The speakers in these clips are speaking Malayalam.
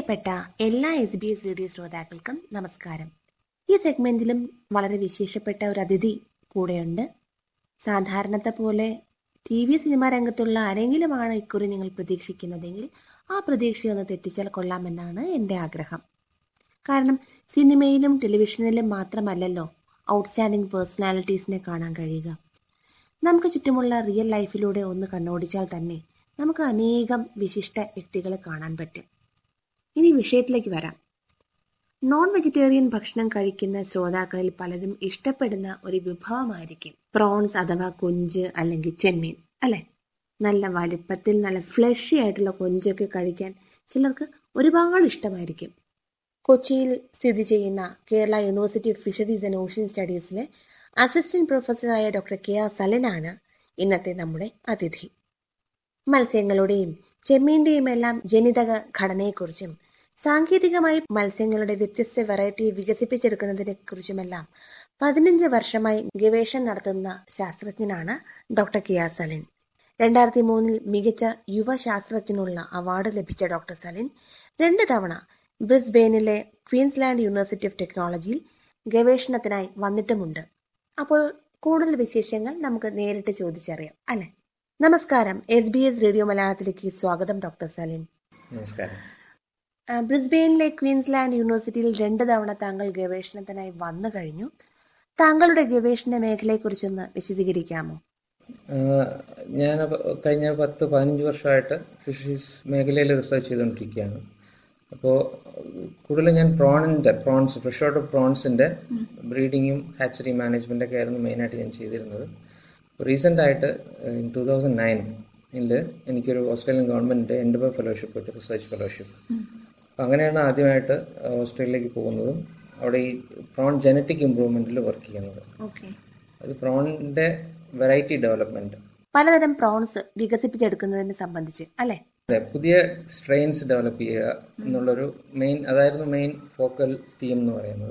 പ്രിയപ്പെട്ട എല്ലാ എസ് ബി എസ് റേഡിയോ ശ്രോതാക്കൾക്കും നമസ്കാരം ഈ സെഗ്മെന്റിലും വളരെ വിശേഷപ്പെട്ട ഒരു അതിഥി കൂടെയുണ്ട് സാധാരണത്തെ പോലെ ടി വി സിനിമാ രംഗത്തുള്ള ആരെങ്കിലുമാണ് ഇക്കുറി നിങ്ങൾ പ്രതീക്ഷിക്കുന്നതെങ്കിൽ ആ പ്രതീക്ഷയൊന്ന് തെറ്റിച്ചാൽ കൊള്ളാമെന്നാണ് എൻ്റെ ആഗ്രഹം കാരണം സിനിമയിലും ടെലിവിഷനിലും മാത്രമല്ലല്ലോ ഔട്ട്സ്റ്റാൻഡിംഗ് പേഴ്സണാലിറ്റീസിനെ കാണാൻ കഴിയുക നമുക്ക് ചുറ്റുമുള്ള റിയൽ ലൈഫിലൂടെ ഒന്ന് കണ്ണോടിച്ചാൽ തന്നെ നമുക്ക് അനേകം വിശിഷ്ട വ്യക്തികളെ കാണാൻ പറ്റും ഇനി വിഷയത്തിലേക്ക് വരാം നോൺ വെജിറ്റേറിയൻ ഭക്ഷണം കഴിക്കുന്ന ശ്രോതാക്കളിൽ പലരും ഇഷ്ടപ്പെടുന്ന ഒരു വിഭവമായിരിക്കും പ്രോൺസ് അഥവാ കൊഞ്ച് അല്ലെങ്കിൽ ചെമ്മീൻ അല്ലെ നല്ല വലുപ്പത്തിൽ നല്ല ഫ്ലഷി ആയിട്ടുള്ള കൊഞ്ചൊക്കെ കഴിക്കാൻ ചിലർക്ക് ഒരുപാട് ഇഷ്ടമായിരിക്കും കൊച്ചിയിൽ സ്ഥിതി ചെയ്യുന്ന Kerala university of fisheries and ocean സ്റ്റഡീസിലെ അസിസ്റ്റന്റ് പ്രൊഫസറായ ഡോക്ടർ കെ ആർ സലനാണ് ഇന്നത്തെ നമ്മുടെ അതിഥി മത്സ്യങ്ങളുടെയും ചെമ്മീന്റെയും എല്ലാം ജനിതക ഘടനയെക്കുറിച്ചും സാങ്കേതികമായി മത്സ്യങ്ങളുടെ വ്യത്യസ്ത വെറൈറ്റി വികസിപ്പിച്ചെടുക്കുന്നതിനെ കുറിച്ചുമെല്ലാം പതിനഞ്ച് വർഷമായി ഗവേഷണം നടത്തുന്ന ശാസ്ത്രജ്ഞനാണ് ഡോക്ടർ കെ ആർ സലിൻ രണ്ടായിരത്തി മൂന്നിൽ മികച്ച യുവ ശാസ്ത്രജ്ഞനുള്ള അവാർഡ് ലഭിച്ച ഡോക്ടർ സലിൻ രണ്ട് തവണ ബ്രിസ്ബെയിനിലെ ക്വീൻസ്ലാൻഡ് യൂണിവേഴ്സിറ്റി ഓഫ് ടെക്നോളജിയിൽ ഗവേഷണത്തിനായി വന്നിട്ടുമുണ്ട് അപ്പോൾ കൂടുതൽ വിശേഷങ്ങൾ നമുക്ക് നേരിട്ട് ചോദിച്ചറിയാം അല്ലെ നമസ്കാരം എസ് ബി എസ് റേഡിയോ മലയാളത്തിലേക്ക് സ്വാഗതം ഡോക്ടർ സലിൻ നമസ്കാരം ആ, ബ്രിസ്ബെയിനിലെ ക്വീൻസ്ലാൻഡ് യൂണിവേഴ്സിറ്റിയിൽ രണ്ട് തവണ താങ്കൾ ഗവേഷണത്തിനായി വന്നു കഴിഞ്ഞു താങ്കളുടെ ഗവേഷണ മേഖലയെക്കുറിച്ചൊന്ന് വിശദീകരിക്കാമോ ആഹ് ഞാൻ അപ്പ- കഴിഞ്ഞ പത്ത് പതിനഞ്ച് വർഷമായിട്ട് ഫിഷറീസ് മേഖലയിൽ റിസർച്ച് ചെയ്തുകൊണ്ടിരിക്കുകയാണ് അപ്പോൾ കൂടുതലും ഞാൻ പ്രോണിൻ്റെ പ്രോൺസ് ഫ്രഷ് വാട്ടർ പ്രോൺസിൻ്റെ ബ്രീഡിങ്ങും ഹാച്ചറി മാനേജ്മെൻ്റ് ഒക്കെ ആയിരുന്നു മെയിനായിട്ട് ഞാൻ ചെയ്തിരുന്നത് റീസെൻ്റ് ആയിട്ട് ടൂ തൗസൻഡ് നയനിൽ എനിക്കൊരു ഓസ്ട്രേലിയൻ ഗവൺമെൻറ് എൻഡബർ ഫെലോഷിപ്പ് കിട്ടി റിസർച്ച് ഫെലോഷിപ്പ് അപ്പം അങ്ങനെയാണ് ആദ്യമായിട്ട് ഓസ്ട്രേലിയയിലേക്ക് പോകുന്നതും അവിടെ ഈ പ്രോൺ ജനറ്റിക് ഇമ്പ്രൂവ്മെൻറ്റിൽ വർക്ക് ചെയ്യുന്നത് ഓക്കെ അത് പ്രോണിന്റെ വെറൈറ്റി ഡെവലപ്മെന്റ് പലതരം പ്രോൺസ് വികസിപ്പിച്ചെടുക്കുന്നതിനെ സംബന്ധിച്ച് അല്ലെ അതെ പുതിയ സ്ട്രെയിൻസ് ഡെവലപ്പ് ചെയ്യുക എന്നുള്ളൊരു മെയിൻ അതായിരുന്നു മെയിൻ ഫോക്കൽ തീം എന്ന് പറയുന്നത്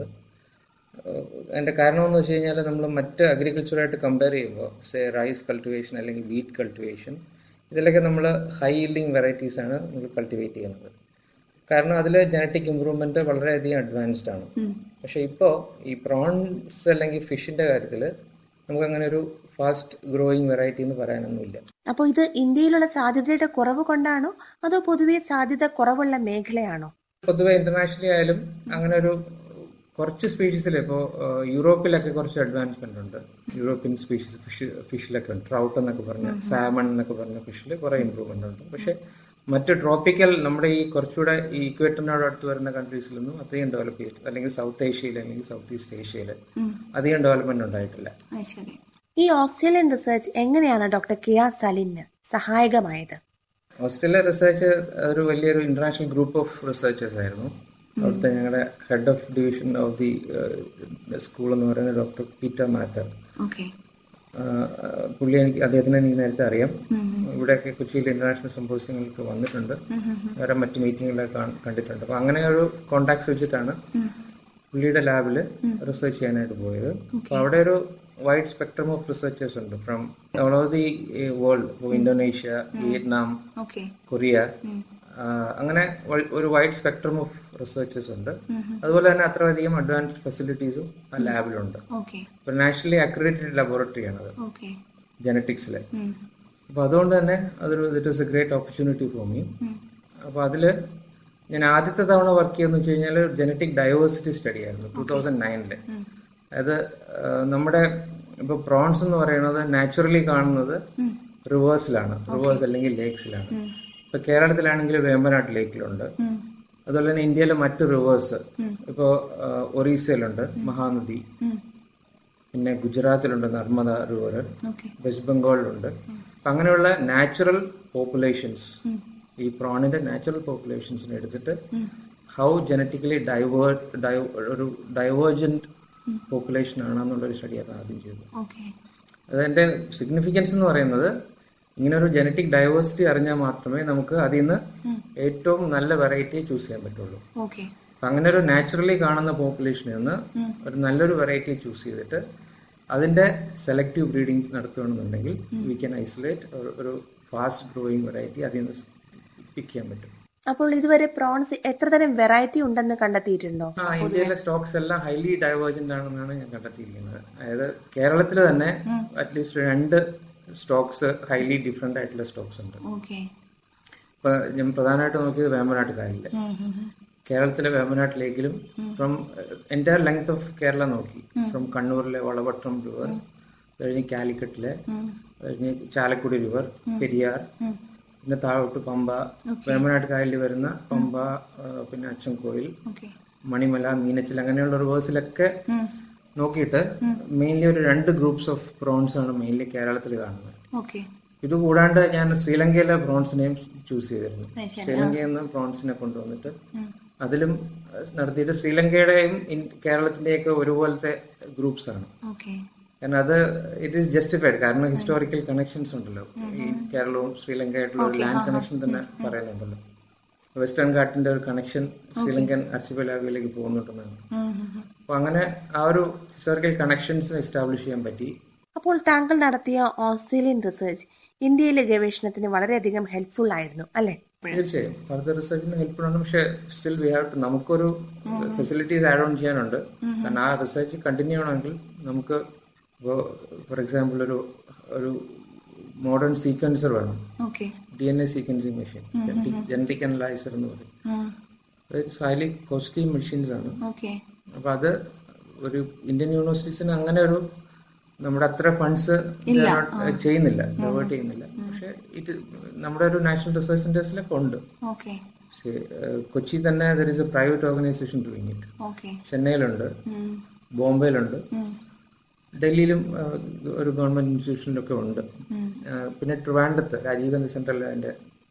ഏഹ് അതിന്റെ കാരണം എന്ന് വെച്ച് കഴിഞ്ഞാൽ നമ്മൾ മറ്റ് അഗ്രികൾച്ചറായിട്ട് കമ്പയർ ചെയ്യുമ്പോൾ സേ റൈസ് കൾട്ടിവേഷൻ അല്ലെങ്കിൽ വീറ്റ് കൾട്ടിവേഷൻ ഇതിലൊക്കെ നമ്മൾ ഹൈ ഈൽഡിങ് വെറൈറ്റീസ് ആണ് നമ്മൾ കൾട്ടിവേറ്റ് ചെയ്യുന്നത് കാരണം അതിൽ ജനറ്റിക് ഇമ്പ്രൂവ്മെന്റ് വളരെയധികം അഡ്വാൻസ്ഡ് ആണ് പക്ഷെ ഇപ്പോൾ ഈ പ്രോൺസ് അല്ലെങ്കിൽ ഫിഷിന്റെ കാര്യത്തിൽ നമുക്ക് അങ്ങനെ ഒരു ഫാസ്റ്റ് ഗ്രോയിങ് വെറൈറ്റി എന്ന് പറയാനൊന്നുമില്ല അപ്പോൾ ഇത് ഇന്ത്യയിലുള്ള സാധ്യതയുടെ കുറവ് കൊണ്ടാണോ അതോ പൊതുവെ സാധ്യത കുറവുള്ള മേഖലയാണോ പൊതുവെ ഇന്റർനാഷണലി ആയാലും അങ്ങനെ ഒരു കുറച്ച് സ്പീഷീസിൽ ഇപ്പോൾ യൂറോപ്പിലൊക്കെ കുറച്ച് അഡ്വാൻസ്മെന്റ് ഉണ്ട് യൂറോപ്യൻ സ്പീഷീസ് ഫിഷ് ഫിഷിലൊക്കെ ഉണ്ട് ട്രൗട്ട് എന്നൊക്കെ പറഞ്ഞ സാമൺ എന്നൊക്കെ പറഞ്ഞ ഫിഷിൽ കുറെ ഇമ്പ്രൂവ്മെന്റ് ഉണ്ട് പക്ഷെ മറ്റ് ട്രോപ്പിക്കൽ നമ്മുടെ ഈ കുറച്ചുകൂടെ ഈ ഇക്വേറ്ററിനോട് അടുത്ത് വരുന്ന കൺട്രീസിലൊന്നും അധികം ഡെവലപ്പ് ചെയ്തിട്ടില്ല അല്ലെങ്കിൽ സൗത്ത് ഏഷ്യയിൽ അല്ലെങ്കിൽ സൗത്ത് ഈസ്റ്റ് ഏഷ്യയിൽ അധികം ഡെവലപ്മെന്റ് ഉണ്ടായിട്ടില്ല ശരി ഈ ഓസ്ട്രേലിയൻ റിസർച്ച് എങ്ങനെയാണ് ഡോക്ടർ കെ ആർ സലിന് സഹായകമായത് ഓസ്ട്രേലിയ റിസർച്ച് ഒരു വലിയൊരു ഇന്റർനാഷണൽ ഗ്രൂപ്പ് ഓഫ് റിസർച്ചേഴ്സ് ആയിരുന്നു അവിടുത്തെ ഞങ്ങളുടെ head of division of the school എന്ന് പറയുന്നത് ഡോക്ടർ പീറ്റർ മാത്തർ ഓക്കെ പുള്ളി എനിക്ക് അദ്ദേഹത്തിനെ എനിക്ക് നേരത്തെ അറിയാം ഇവിടെയൊക്കെ കൊച്ചിയിൽ ഇന്റർനാഷണൽ സംഭവങ്ങൾക്ക് വന്നിട്ടുണ്ട് വേറെ മറ്റു മീറ്റിങ്ങുകളൊക്കെ കണ്ടിട്ടുണ്ട് അപ്പൊ അങ്ങനെ ഒരു കോണ്ടാക്ട്സ് വെച്ചിട്ടാണ് പുള്ളിയുടെ ലാബിൽ റിസർച്ച് ചെയ്യാനായിട്ട് പോയത് അപ്പൊ അവിടെ ഒരു വൈഡ് സ്പെക്ട്രം ഓഫ് റിസർച്ചേഴ്സ് ഉണ്ട് from all of the world Indonesia Vietnam okay Korea ആ, അങ്ങനെ വ- ഒരു വൈഡ് സ്പെക്ട്രം ഓഫ് റിസർച്ചേഴ്സ് ഉണ്ട് അതുപോലെ തന്നെ അത്രയധികം അഡ്വാൻസ്ഡ് ഫെസിലിറ്റീസും ആ ലാബിലുണ്ട് ഓക്കെ ഒരു നാഷണലി അക്രഡിറ്റഡ് ലബോറട്ടറി ആണ് ഓക്കെ ജനറ്റിക്സിലെ അപ്പൊ അതുകൊണ്ട് തന്നെ അതൊരു it was a great opportunity for me അപ്പൊ അതില് ഞാൻ ആദ്യത്തെ തവണ വർക്ക് ചെയ്യുന്ന വെച്ച് കഴിഞ്ഞാൽ ജനറ്റിക് ഡൈവേഴ്സിറ്റി സ്റ്റഡി ആയിരുന്നു ടൂ തൗസൻഡ് നയനില് അത് ആ, നമ്മുടെ ഇപ്പൊ പ്രോൺസ് എന്ന് പറയുന്നത് നാച്ചുറലി കാണുന്നത് റിവേഴ്സിലാണ് റിവേഴ്സ് അല്ലെങ്കിൽ ലേക്സിലാണ് ഇപ്പൊ കേരളത്തിലാണെങ്കിൽ വേമ്പനാട്ട് ലേക്കിലുണ്ട് അതുപോലെ തന്നെ ഇന്ത്യയിലെ മറ്റ് റിവേഴ്സ് ഇപ്പോ ആ, ഒറീസയിലുണ്ട് മഹാനദി പിന്നെ ഗുജറാത്തിലുണ്ട് നർമ്മദ റിവർ ഓക്കെ വെസ്റ്റ് ബംഗാളിലുണ്ട് അപ്പൊ അങ്ങനെയുള്ള നാച്ചുറൽ പോപ്പുലേഷൻസ് ഈ പ്രോണിന്റെ നാച്ചുറൽ പോപ്പുലേഷൻസിനെ എടുത്തിട്ട് ഹൗ ജനറ്റിക്കലി ഡൈവേർ ഒരു ഡൈവേർജന്റ് പോപ്പുലേഷൻ ആണെന്നുള്ളൊരു സ്റ്റഡിയാണ് ആദ്യം ചെയ്തത് ഓക്കെ അതിന്റെ സിഗ്നിഫിക്കൻസ് എന്ന് പറയുന്നത് ഇങ്ങനെ ഒരു ജനറ്റിക് ഡൈവേഴ്സിറ്റി അറിഞ്ഞാൽ മാത്രമേ നമുക്ക് അതിൽ നിന്ന് ഏറ്റവും നല്ല വെറൈറ്റി ചൂസ് ചെയ്യാൻ പറ്റുള്ളൂ ഓക്കെ അപ്പൊ അങ്ങനെ ഒരു നാച്ചുറലി കാണുന്ന പോപ്പുലേഷനിൽ നിന്ന് ഒരു നല്ലൊരു വെറൈറ്റി ചൂസ് ചെയ്തിട്ട് അതിന്റെ സെലക്റ്റീവ് ബ്രീഡിംഗ് നടത്തുകയാണെന്നുണ്ടെങ്കിൽ വി ക്യാൻ ഐസൊലേറ്റ് ഒരു ഫാസ്റ്റ് ഗ്രോയിങ് വെറൈറ്റി അതിൽ നിന്ന് പിക്ക് ചെയ്യാൻ പറ്റും അപ്പോൾ ഇതുവരെ പ്രോൺസ് എത്ര തരം വെറൈറ്റി ഉണ്ടെന്ന് കണ്ടെത്തിയിട്ടുണ്ടോ ആ ഇന്ത്യയിലെ സ്റ്റോക്സ് എല്ലാം ഹൈലി ഡൈവേർജന്റ് ആണെന്നാണ് ഞാൻ കണ്ടെത്തിയിരിക്കുന്നത് അതായത് കേരളത്തിൽ തന്നെ അറ്റ്ലീസ്റ്റ് രണ്ട് സ്റ്റോക്സ് ഹൈലി ഡിഫറെന്റ് ആയിട്ടുള്ള സ്റ്റോക്സ് ഉണ്ട് ഓക്കെ ഇപ്പൊ ഞാൻ പ്രധാനമായിട്ട് നോക്കിയത് വേമ്പനാട്ട് കായലില് കേരളത്തിലെ വേമ്പനാട്ട് ലേക്കിലും from entire length of Kerala നോക്കി ഫ്രം കണ്ണൂരിലെ വളവട്ടം റിവർ കഴിഞ്ഞ് കാലിക്കറ്റിലെ കഴിഞ്ഞ് ചാലക്കുടി റിവർ പെരിയാർ പിന്നെ താഴോട്ട് പമ്പ വേമ്പനാട്ട് കായലിൽ വരുന്ന പമ്പ ആ, പിന്നെ അച്ചൻകോയിൽ ഓക്കെ മണിമല മീനച്ചിൽ അങ്ങനെയുള്ള റിവേഴ്സിലൊക്കെ നോക്കിയിട്ട് മെയിൻലി ഒരു രണ്ട് ഗ്രൂപ്പ്സ് ഓഫ് പ്രോൺസ് ആണ് മെയിൻലി കേരളത്തിൽ കാണുന്നത് ഓക്കെ ഇത് കൂടാണ്ട് ഞാൻ ശ്രീലങ്കയിലെ പ്രോൺസിനെയും ചൂസ് ചെയ്തിരുന്നു ശ്രീലങ്കയിൽ നിന്ന് പ്രോൺസിനെ കൊണ്ടുവന്നിട്ട് അതിലും അഹ് നടത്തിയിട്ട് ശ്രീലങ്കയുടെയും ഇൻ- കേരളത്തിന്റെയൊക്കെ ഒരുപോലത്തെ ഗ്രൂപ്പ്സ് ആണ് ഓക്കെ കാരണം അത് ഇറ്റ് ഈസ് ജസ്റ്റിഫൈഡ് കാരണം ഹിസ്റ്റോറിക്കൽ കണക്ഷൻസ് ഉണ്ടല്ലോ ഈ കേരളവും ശ്രീലങ്കയായിട്ടുള്ള ഒരു ലാൻഡ് കണക്ഷൻ തന്നെ പറയുന്നുണ്ടല്ലോ വെസ്റ്റേൺ ഘാട്ടിന്റെ ഒരു കണക്ഷൻ ശ്രീലങ്കൻ അർച്ചിപ്പലാഗിലേക്ക് പോകുന്നുണ്ടെന്നാണ് അപ്പൊ അങ്ങനെ ആ ഒരു ഹിസ്റ്റോറിക്കൽ കണക്ഷൻസ് എസ്റ്റാബ്ലിഷ് ചെയ്യാൻ പറ്റി അപ്പോൾ താങ്കൾ നടത്തിയ ഓസ്ട്രേലിയൻ റിസർച്ച് ഇന്ത്യയിലെ ഗവേഷണത്തിന് വളരെയധികം ഹെൽപ്ഫുൾ ആയിരുന്നു അല്ലെ തീർച്ചയായും ഫർദർ റിസർച്ചിന് ഹെൽപ്ഫുൾ ആണ് പക്ഷെ സ്റ്റിൽ വി ഹാവ് ടു നമുക്കൊരു ഫെസിലിറ്റീസ് ആഡ് ഓൺ ചെയ്യാനുണ്ട് കാരണം ആ റിസർച്ച് കണ്ടിന്യൂ ചെയ്യണമെങ്കിൽ നമുക്ക് ഇപ്പോൾ ഫോർ എക്സാമ്പിൾ ഒരു ഒരു മോഡേൺ സീക്വൻസർ വേണം okay D N A sequencing machine genetic analyser എന്ന് പറയും ഹൈലി കോസ്റ്റ്ലി മെഷീൻസ് ആണ് ഓക്കെ അപ്പൊ അത് ഒരു ഇന്ത്യൻ യൂണിവേഴ്സിറ്റീസിന് അങ്ങനെ ഒരു നമ്മുടെ അത്ര ഫണ്ട്സ് ചെയ്യുന്നില്ല ഡെവേർട്ട് ചെയ്യുന്നില്ല പക്ഷെ ഇത് നമ്മുടെ ഒരു നാഷണൽ റിസർച്ച് സെന്റേഴ്സിലൊക്കെ ഉണ്ട് ഓക്കെ പക്ഷേ, ഏഹ്, കൊച്ചി തന്നെ there is a private organisation doing it okay ചെന്നൈയിലുണ്ട് ബോംബെയിലുണ്ട് ഡൽഹിയിലും ഏഹ്, ഒരു ഗവൺമെന്റ് ഇൻസ്റ്റിറ്റ്യൂഷനിലൊക്കെ ഉണ്ട് ഏഹ്, പിന്നെ ട്രിവാൻഡത്ത് രാജീവ് ഗാന്ധി സെന്ററിൽ അതിന്റെ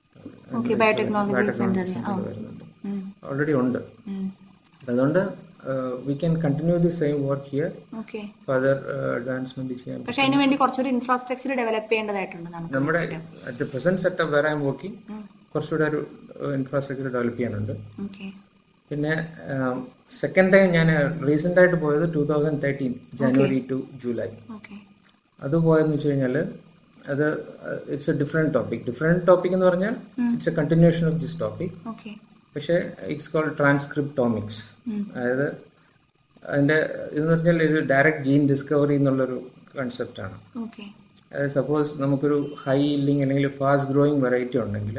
ബയോടെക്നോളജി സെന്റർ വരുന്നുണ്ട് ഓൾറെഡി ഉണ്ട് അതുകൊണ്ട് we can continue the same work here okay further advancement ചെയ്യാൻ പക്ഷെ അതിനു വേണ്ടി കുറച്ചൊരു ഇൻഫ്രാസ്ട്രക്ചർ ഡെവലപ്പ് ചെയ്യേണ്ടതായിട്ടുണ്ട് നമുക്ക് നമ്മുടെ അറ്റ് ദ പ്രസന്റ് സെറ്റപ്പ് വേറെ ഐ വർക്കിംഗ് കുറച്ചുകൂടെ ഒരു ഇൻഫ്രാസ്ട്രക്ചർ ഡെവലപ്പ് ചെയ്യാനുണ്ട് ഓക്കെ പിന്നെ സെക്കൻഡ് ടൈം ഞാൻ റീസെന്റ് ആയിട്ട് പോയത് two thousand thirteen January to July okay അത് പോയെന്ന് വെച്ച് കഴിഞ്ഞാൽ അത് it's a different topic different topic എന്ന് പറഞ്ഞാൽ it's a continuation of this topic okay പക്ഷേ ഇറ്റ്സ് കോൾഡ് ട്രാൻസ്ക്രിപ്റ്റോമിക്സ് അതായത് അതിന്റെ ഇതെന്ന് പറഞ്ഞാൽ ഒരു ഡയറക്റ്റ് ജീൻ ഡിസ്കവറി എന്നുള്ളൊരു കൺസെപ്റ്റാണ് ഓക്കെ അതായത് സപ്പോസ് നമുക്കൊരു ഹൈ ഇല്ലിങ് അല്ലെങ്കിൽ ഫാസ്റ്റ് ഗ്രോയിങ് വെറൈറ്റി ഉണ്ടെങ്കിൽ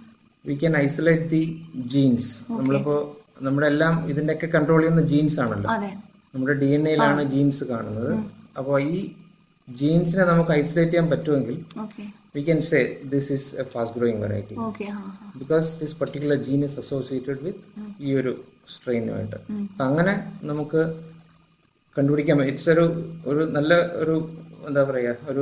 we can isolate the genes നമ്മളിപ്പോ നമ്മുടെ എല്ലാം ഇതിന്റെയൊക്കെ കൺട്രോൾ ചെയ്യുന്ന ജീൻസ് ആണല്ലോ അതെ നമ്മുടെ ഡി എൻ എയിലാണ് ജീൻസ് കാണുന്നത് അപ്പോൾ ഈ ജീൻസിനെ നമുക്ക് ഐസൊലേറ്റ് ചെയ്യാൻ പറ്റുമെങ്കിൽ okay we can say this is a fast growing variety okay ആ because this particular gene is associated with ഈ ഒരു സ്ട്രെയിനുമായിട്ട് അപ്പൊ അങ്ങനെ നമുക്ക് കണ്ടുപിടിക്കാൻ ഇറ്റ്സ് ഒരു ഒരു നല്ല ഒരു എന്താ പറയാ ഒരു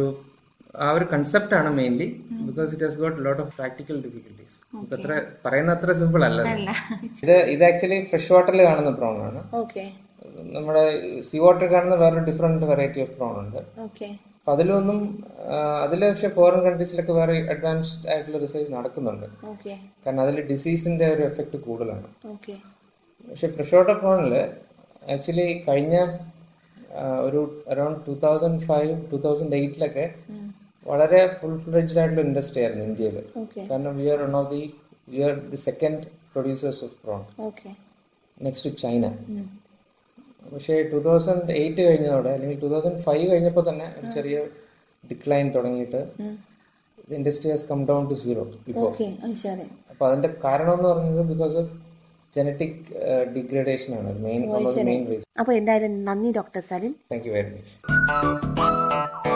ആ ഒരു കൺസെപ്റ്റ് ആണ് mainly because it has got lot of practical difficulties അത്ര പറയുന്ന അത്ര സിമ്പിൾ അല്ല ഇത്. അല്ല ഇത് ഇത് ആക്ച്വലി ഫ്രഷ് വാട്ടറിൽ കാണുന്ന പ്രോൺ ആണ് ഓക്കെ നമ്മുടെ സീ വാട്ടർ കാണുന്ന വേറെ ഡിഫറെന്റ് വെറൈറ്റി ഓഫ് പ്രോൺ ഉണ്ട് ഓക്കെ അപ്പൊ അതിലൊന്നും അതിൽ പക്ഷെ ഫോറിൻ കൺട്രീസിലൊക്കെ വേറെ അഡ്വാൻസ്ഡ് ആയിട്ടുള്ള റിസർച്ച് നടക്കുന്നുണ്ട് ഓക്കെ കാരണം അതിൽ ഡിസീസിന്റെ ഒരു എഫക്റ്റ് കൂടുതലാണ് ഓക്കെ പക്ഷെ ഫ്രഷ് വാട്ടർ പ്രോണില് ആക്ച്വലി കഴിഞ്ഞ ആ, ഒരു around two thousand five two thousand എയ്റ്റിലൊക്കെ വളരെ ഫുൾ ഫ്ലെഡ്ജ്ഡ് ആയിട്ടുള്ള ഇൻഡസ്ട്രി ആയിരുന്നു ഇന്ത്യയിൽ ഓക്കെ കാരണം we are one of the we are the second producers of prawn okay next China പക്ഷേ ടൂ തൗസൻഡ് എയ്റ്റ് കഴിഞ്ഞതോടെ അല്ലെങ്കിൽ ടൂ തൗസൻഡ് ഫൈവ് കഴിഞ്ഞപ്പോൾ തന്നെ ഒരു ചെറിയ ഡിക്ലൈൻ തുടങ്ങിയിട്ട് industry has come down to zero ഇപ്പോൾ ഓക്കെ ശരി അപ്പൊ അതിന്റെ കാരണം എന്ന് പറയുന്നത് ബിക്കോസ് ഓഫ് ജനറ്റിക് ഡിഗ്രഡേഷൻ ആണ് മെയിൻ മെയിൻ റീസൺ അപ്പൊ എന്തായാലും നന്ദി doctor Salin thank you very much